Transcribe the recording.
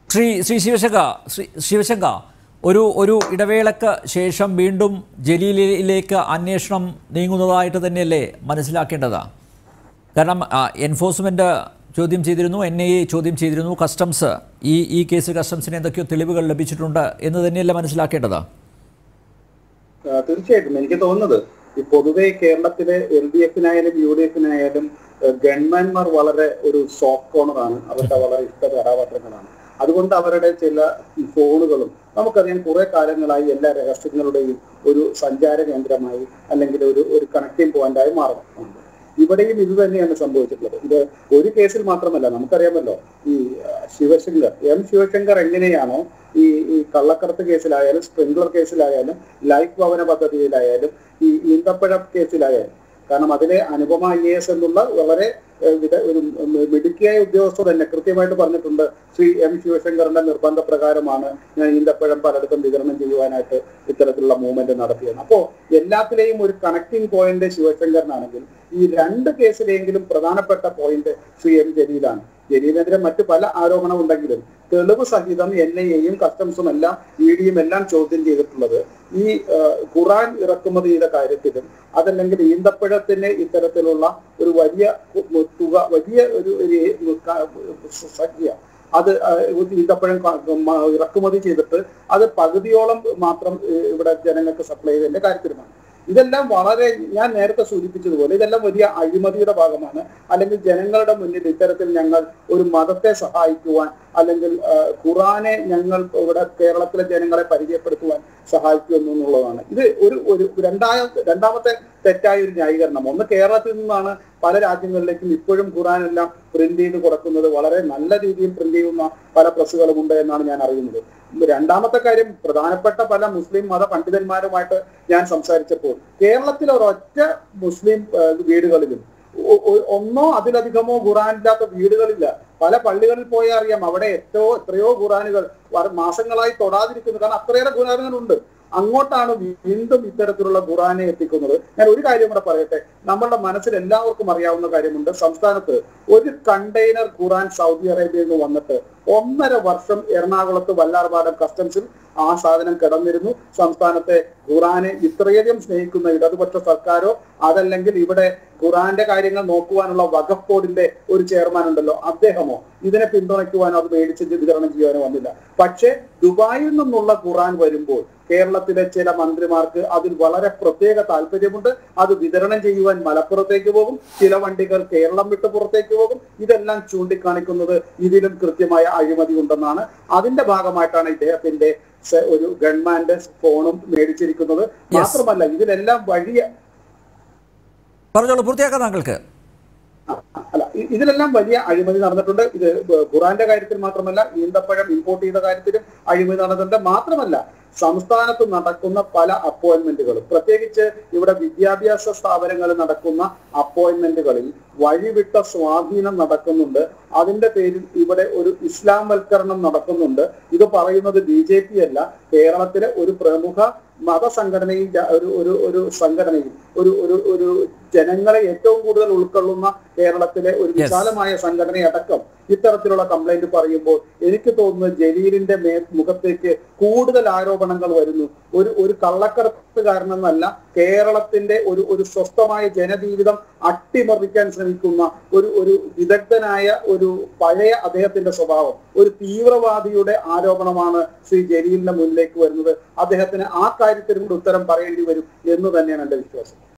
ശ്രീ ശ്രീ ശിവശങ്ക ശ്രീ ശിവശങ്ക ഒരു ഒരു ഇടവേളക്ക് ശേഷം വീണ്ടും ജലീലിലേക്ക് അന്വേഷണം നീങ്ങുന്നതായിട്ട് തന്നെയല്ലേ മനസ്സിലാക്കേണ്ടത് കാരണം എൻഫോഴ്സ്മെൻറ്റ് ചോദ്യം ചെയ്തിരുന്നു എൻ ഐ എ ചോദ്യം ചെയ്തിരുന്നു കസ്റ്റംസ് ഈ ഈ കേസ് കസ്റ്റംസിന് എന്തൊക്കെയോ തെളിവുകൾ ലഭിച്ചിട്ടുണ്ട് എന്ന് തന്നെയല്ലേ മനസ്സിലാക്കേണ്ടത് ആ, തീർച്ചയായിട്ടും എനിക്ക് തോന്നുന്നത് ഈ പൊതുവെ കേരളത്തിലെ എൽ ഡി എഫിനായാലും യു ഡി എഫിനായാലും ഗവൺമെന്റ്മാർ വളരെ ഒരു സോഫ്റ്റ് കോർണറാണ് അവരുടെ വളരെ ഇഷ്ട കഥാപാത്രങ്ങളാണ് അതുകൊണ്ട് അവരുടെ ചില ഫോണുകളും നമുക്കറിയാം കുറെ കാലങ്ങളായി എല്ലാ രഹസ്യങ്ങളുടെയും ഒരു സഞ്ചാര കേന്ദ്രമായി അല്ലെങ്കിൽ ഒരു ഒരു കണക്റ്റിംഗ് പോയിന്റായി മാറുന്നുണ്ട് ഇവിടെയും ഇത് തന്നെയാണ് സംഭവിച്ചിട്ടുള്ളത് ഇത് ഒരു കേസിൽ മാത്രമല്ല നമുക്കറിയാമല്ലോ ഈ ആ, ശിവശങ്കർ എം ശിവശങ്കർ എങ്ങനെയാണോ ഈ ഈ കള്ളക്കടത്ത് കേസിലായാലും സ്പ്രിംഗ്ലർ കേസിലായാലും ലൈഫ് ഭവന പദ്ധതിയിലായാലും ഈ ഈന്തപ്പഴ കേസിലായാലും കാരണം അതിലെ അനുപമ ഐ എ എസ് എന്നുള്ള വളരെ ഏഹ്, വിദ- ഒരു മിടുക്കിയായ ഉദ്യോഗസ്ഥർ തന്നെ കൃത്യമായിട്ട് പറഞ്ഞിട്ടുണ്ട് ശ്രീ എം ശിവശങ്കറിന്റെ നിർബന്ധ പ്രകാരമാണ് ഞാൻ ഈന്തപ്പഴം പലയിടത്തും വിതരണം ചെയ്യുവാനായിട്ട് ഇത്തരത്തിലുള്ള മൂവ്മെന്റ് നടത്തിയത് അപ്പോ എല്ലാത്തിലെയും ഒരു കണക്ടിംഗ് പോയിന്റ് ശിവശങ്കറിനാണെങ്കിൽ ഈ രണ്ട് കേസിലെങ്കിലും പ്രധാനപ്പെട്ട പോയിന്റ് ശ്രീ എം ജലീലാണ് ജലീലിനെതിരെ മറ്റു പല ആരോപണം ഉണ്ടെങ്കിലും തെളിവ് സഹിതം എൻ ഐ എയും കസ്റ്റംസും എല്ലാം ഇ ഡിയും എല്ലാം ചോദ്യം ചെയ്തിട്ടുള്ളത് ഈ ആ, ഖുറാൻ ഇറക്കുമതിയുടെ കാര്യത്തിലും അതല്ലെങ്കിൽ ഈന്തപ്പഴത്തിന് ഇത്തരത്തിലുള്ള ഒരു വലിയ കു- തുക വലിയ ഒരു ഒരു ക- സംഖ്യ അത് ആ, ഈന്തപ്പഴം ക- മ- ഇറക്കുമതി ചെയ്തിട്ട് അത് പകുതിയോളം മാത്രം ഏ, ഇവിടെ ജനങ്ങൾക്ക് സപ്ലൈ ചെയ്തതിന്റെ കാര്യത്തിലുമാണ് ഇതെല്ലാം വളരെ ഞാൻ നേരത്തെ സൂചിപ്പിച്ചതുപോലെ ഇതെല്ലാം വലിയ അഴിമതിയുടെ ഭാഗമാണ് അല്ലെങ്കിൽ ജനങ്ങളുടെ മുന്നിൽ ഇത്തരത്തിൽ ഞങ്ങൾ ഒരു മതത്തെ സഹായിക്കുവാൻ അല്ലെങ്കിൽ ആ, ഖുറാനെ ഞങ്ങൾ ഇവിടെ കേരളത്തിലെ ജനങ്ങളെ പരിചയപ്പെടുത്തുവാൻ സഹായിക്കുന്നു എന്നുള്ളതാണ് ഇത് ഒരു ഒരു രണ്ടായ രണ്ടാമത്തെ തെറ്റായ ഒരു ന്യായീകരണം ഒന്ന് കേരളത്തിൽ നിന്നാണ് പല രാജ്യങ്ങളിലേക്കും ഇപ്പോഴും ഖുറാൻ എല്ലാം പ്രിന്റ് ചെയ്ത് കൊടുക്കുന്നത് വളരെ നല്ല രീതിയിൽ പ്രിന്റ് ചെയ്യുന്ന പല പ്രസ്സുകളും ഉണ്ട് എന്നാണ് ഞാൻ അറിയുന്നത് രണ്ടാമത്തെ കാര്യം പ്രധാനപ്പെട്ട പല മുസ്ലിം മത പണ്ഡിതന്മാരുമായിട്ട് ഞാൻ സംസാരിച്ചപ്പോൾ കേരളത്തിൽ ഒരൊറ്റ മുസ്ലിം ആ, വീടുകളിലും ഒ- ഒ- ഒന്നോ അതിലധികമോ ഖുറാനില്ലാത്ത വീടുകളില്ല പല പള്ളികളിൽ പോയാൽ അറിയാം അവിടെ എത്രയോ എത്രയോ ഖുറാനുകൾ വ- മാസങ്ങളായി തൊടാതിരിക്കുന്നു കാരണം അത്രയേറെ ഖുറാനുകളുണ്ട് അങ്ങോട്ടാണ് വീണ്ടും ഇത്തരത്തിലുള്ള ഖുറാനെ എത്തിക്കുന്നത് ഞാൻ ഒരു കാര്യം കൂടെ പറയട്ടെ നമ്മളുടെ മനസ്സിൽ എല്ലാവർക്കും അറിയാവുന്ന കാര്യമുണ്ട് സംസ്ഥാനത്ത് ഒരു കണ്ടെയ്നർ ഖുറാൻ സൗദി അറേബ്യയിൽ നിന്ന് വന്നിട്ട് ഒന്നര വർഷം എറണാകുളത്ത് വല്ലാർപാടം കസ്റ്റംസിൽ ആ സാധനം കിടന്നിരുന്നു സംസ്ഥാനത്തെ ഖുറാനെ ഇത്രയധികം സ്നേഹിക്കുന്ന ഇടതുപക്ഷ സർക്കാരോ അതല്ലെങ്കിൽ ഇവിടെ ഖുറാന്റെ കാര്യങ്ങൾ നോക്കുവാനുള്ള വഖഫ് ബോർഡിന്റെ ഒരു ചെയർമാൻ ഉണ്ടല്ലോ അദ്ദേഹമോ ഇതിനെ പിന്തുണയ്ക്കുവാനോ അത് മേടിച്ച് വിതരണം ചെയ്യാനോ വന്നില്ല പക്ഷേ ദുബായിൽ നിന്നുള്ള ഖുറാൻ വരുമ്പോൾ കേരളത്തിലെ ചില മന്ത്രിമാർക്ക് അതിൽ വളരെ പ്രത്യേക താല്പര്യമുണ്ട് അത് വിതരണം ചെയ്യുവാൻ മലപ്പുറത്തേക്ക് പോകും ചില വണ്ടികൾ കേരളം വിട്ട് പുറത്തേക്ക് പോകും ഇതെല്ലാം ചൂണ്ടിക്കാണിക്കുന്നത് ഇതിലും കൃത്യമായ അഴിമതി ഉണ്ടെന്നാണ് അതിന്റെ ഭാഗമായിട്ടാണ് ഇദ്ദേഹത്തിന്റെ സ- ഒരു ഗവൺമെന്റ് ഫോണും മേടിച്ചിരിക്കുന്നത് മാത്രമല്ല ഇതിലെല്ലാം വലിയ പറഞ്ഞോളൂ പൂർത്തിയാക്കാം താങ്കൾക്ക് ആ, അല്ല ഇ- ഇതിലെല്ലാം വലിയ അഴിമതി നടന്നിട്ടുണ്ട് ഇത് ബ- ഖുറാന്റെ കാര്യത്തിൽ മാത്രമല്ല ഈന്തപ്പഴം ഇമ്പോർട്ട് ചെയ്ത കാര്യത്തിലും അഴിമതി നടന്നിട്ടുണ്ട് മാത്രമല്ല സംസ്ഥാനത്ത് നടക്കുന്ന പല അപ്പോയിന്റ്മെന്റുകളും പ്രത്യേകിച്ച് ഇവിടെ വിദ്യാഭ്യാസ സ്ഥാപനങ്ങളിൽ നടക്കുന്ന അപ്പോയിന്റ്മെന്റുകളിൽ വഴിവിട്ട സ്വാധീനം നടക്കുന്നുണ്ട് അതിന്റെ പേരിൽ ഇവിടെ ഒരു ഇസ്ലാം വൽക്കരണം നടക്കുന്നുണ്ട് ഇത് പറയുന്നത് ബി ജെ പി അല്ല കേരളത്തിലെ ഒരു പ്രമുഖ മതസംഘടനയും ജ- ഒരു ഒരു ഒരു സംഘടനയും ഒരു ഒരു ഒരു ജനങ്ങളെ ഏറ്റവും കൂടുതൽ ഉൾക്കൊള്ളുന്ന കേരളത്തിലെ ഒരു Yes. വിശാലമായ സംഘടനയടക്കം ഇത്തരത്തിലുള്ള കംപ്ലൈന്റ് പറയുമ്പോൾ എനിക്ക് തോന്നുന്നു ജലീലിന്റെ മേ മുഖത്തേക്ക് കൂടുതൽ ആരോപണങ്ങൾ വരുന്നു ഒരു ഒരു കള്ളക്കടത്തുകാരനെന്നല്ല കേരളത്തിന്റെ ഒരു ഒരു സ്വസ്ഥമായ ജനജീവിതം അട്ടിമറിക്കാൻ ശ്രമിക്കുന്ന ഒരു ഒരു വിദഗ്ധനായ ഒരു പഴയ അദ്ദേഹത്തിന്റെ സ്വഭാവം ഒരു തീവ്രവാദിയുടെ ആരോപണമാണ് ശ്രീ ജലീലിന്റെ മുന്നിലേക്ക് വരുന്നത് അദ്ദേഹത്തിന് ആ കാര്യത്തിനും കൂടി ഉത്തരം പറയേണ്ടി വരും എന്ന് തന്നെയാണ് എന്റെ വിശ്വാസം